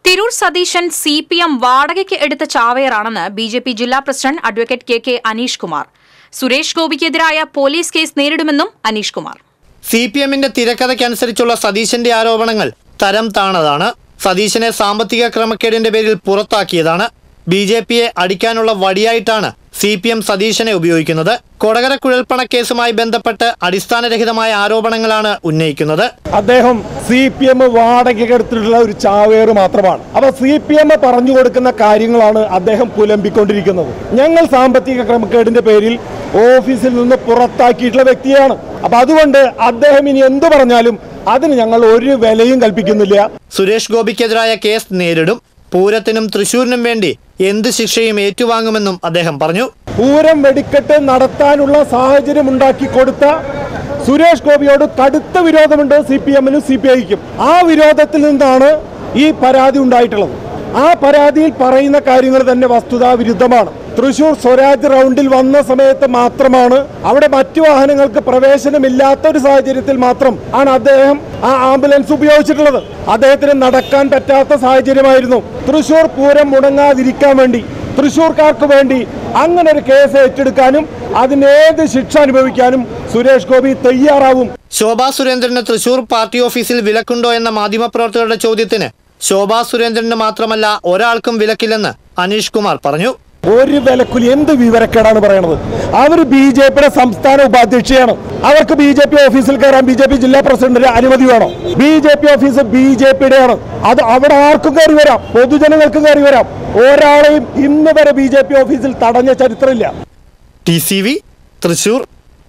Tirur Satheeshan C P M വാടകയ്ക്ക് എടുത്ത ചാവേറാണെന്ന് ബി ജെ പി ജില്ലാ president advocate K K Aneesh Kumar Suresh ഗോപിക്കെതിരായ പോലീസ് കേസ് നേരിടുമെന്നും അനീഷ് കുമാർ സി പി എമ്മിന്റെ തിരക്കഥയ്ക്കനുസരിച്ചുള്ള സതീശന്റെ ആരോപണങ്ങൾ തരം താണതാണ് സതീശനെ സാമ്പത്തിക ക്രമക്കേടിന്റെ പേരിൽ പുറത്താക്കിയതാണ് ബി ജെ പിയെ അടിക്കാനുള്ള വടിയായിട്ടാണ് സി പി എം സതീശനെ ഉപയോഗിക്കുന്നത് കൊടകര കുഴൽപ്പണക്കേസുമായി ബന്ധപ്പെട്ട് അടിസ്ഥാനരഹിതമായ ആരോപണങ്ങളാണ് ഉന്നയിക്കുന്നത് അദ്ദേഹം സി പി എം വാടകയ്ക്ക് എടുത്തിട്ടുള്ള ഒരു ചാവേറ് മാത്രമാണ് അപ്പൊ സി പി എം പറഞ്ഞു കൊടുക്കുന്ന കാര്യങ്ങളാണ് അദ്ദേഹം പുലമ്പിക്കൊണ്ടിരിക്കുന്നത് ഞങ്ങൾ സാമ്പത്തിക ക്രമക്കേടിന്റെ പേരിൽ ഓഫീസിൽ നിന്ന് പുറത്താക്കിയിട്ടുള്ള വ്യക്തിയാണ് അപ്പൊ അതുകൊണ്ട് അദ്ദേഹം ഇനി എന്തു പറഞ്ഞാലും അതിന് ഞങ്ങൾ ഒരു വിലയും കൽപ്പിക്കുന്നില്ല സുരേഷ് ഗോപിക്കെതിരായ കേസ് നേരിടും പൂരത്തിനും തൃശൂരിനും വേണ്ടി എന്ത് ശിക്ഷയും ഏറ്റുവാങ്ങുമെന്നും അദ്ദേഹം പറഞ്ഞു പൂരം വെടിക്കെട്ട് നടത്താനുള്ള സാഹചര്യം ഉണ്ടാക്കി കൊടുത്ത സുരേഷ് ഗോപിയോട് കടുത്ത വിരോധമുണ്ട് സി പി എമ്മിനും സി പി ഐക്കും ആ വിരോധത്തിൽ നിന്നാണ് ഈ പരാതി ഉണ്ടായിട്ടുള്ളത് ആ പരാതിയിൽ പറയുന്ന കാര്യങ്ങൾ തന്നെ വസ്തുതാ വിരുദ്ധമാണ് തൃശൂർ സ്വരാജ് റൗണ്ടിൽ വന്ന സമയത്ത് മാത്രമാണ് അവിടെ മറ്റു വാഹനങ്ങൾക്ക് പ്രവേശനമില്ലാത്ത ഒരു സാഹചര്യത്തിൽ മാത്രം ആണ് അദ്ദേഹം ആ ആംബുലൻസ് ഉപയോഗിച്ചിട്ടുള്ളത് അദ്ദേഹത്തിന് നടക്കാൻ പറ്റാത്ത സാഹചര്യമായിരുന്നു തൃശൂർ പൂരം മുടങ്ങാതിരിക്കാൻ വേണ്ടി തൃശൂർക്കാർക്ക് വേണ്ടി അങ്ങനെ ഒരു കേസ് ഏറ്റെടുക്കാനും അതിനേത് ശിക്ഷ അനുഭവിക്കാനും സുരേഷ് ഗോപി തയ്യാറാവും ശോഭാ സുരേന്ദ്രന് തൃശൂർ പാർട്ടി ഓഫീസിൽ വിലക്കുണ്ടോ എന്ന മാധ്യമപ്രവർത്തകരുടെ ചോദ്യത്തിന് ശോഭാ സുരേന്ദ്രന് മാത്രമല്ല ഒരാൾക്കും വിലക്കില്ലെന്ന് അനീഷ് കുമാർ പറഞ്ഞു ഒരു വിലക്കുലി എന്ത് വിവരക്കേടാണ് പറയണത് അവർ ബി ജെ പിയുടെ സംസ്ഥാന ഉപാധ്യക്ഷയാണ് അവർക്ക് ബി ജെ പി ഓഫീസിൽ കയറാൻ ബി ജെ പി ജില്ലാ പ്രസിഡന്റിന് അനുമതി വേണം B J P office B J പിയുടെ ആണ് അത് അവിടെ ആർക്കും കയറി വരാം പൊതുജനങ്ങൾക്കും കയറി വരാം ഒരാളെയും ഇന്ന് വരെ ബി ജെ പി ഓഫീസിൽ തടഞ്ഞ ചരിത്രമില്ല ടി സി വി തൃശൂർ